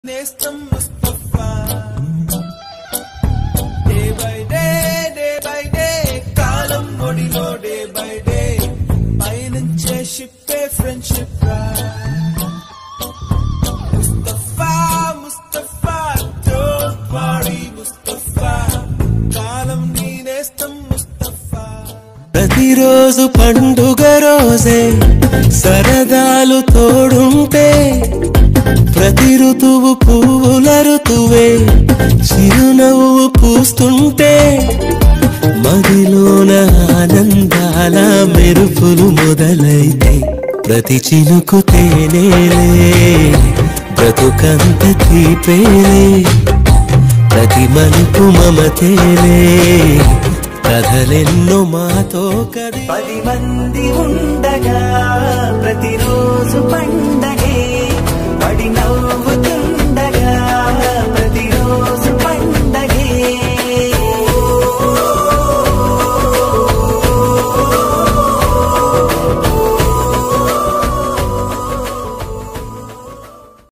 నేస్తం Mustafa day by day day by day కాలం ఒడిలో డే బై డే పయనించే షిప్పే ఫ్రెండ్షిప్ రా ముస్తఫా ముస్తఫా డోంట్ వరీ ముస్తఫా కాలం నీ నేస్తం ముస్తఫా ప్రతిరోజు పండుగ రోజే సరదాలు తోడుంటే ప్రతి ఋతువు పువ్వుల ఋతువే చిరునవ్వు పూస్తుంటే మదిలోన ఆనందాల మెరుపులు మొదలైతే ప్రతి చినుకు తేనేలే బ్రతుకంత తీపేలే ప్రతి మలుపు మమతేలే కథలెన్నో మాతో కదే పది మంది ఉండగా ప్రతిరోజు పండగే పడి నవ్వుతూ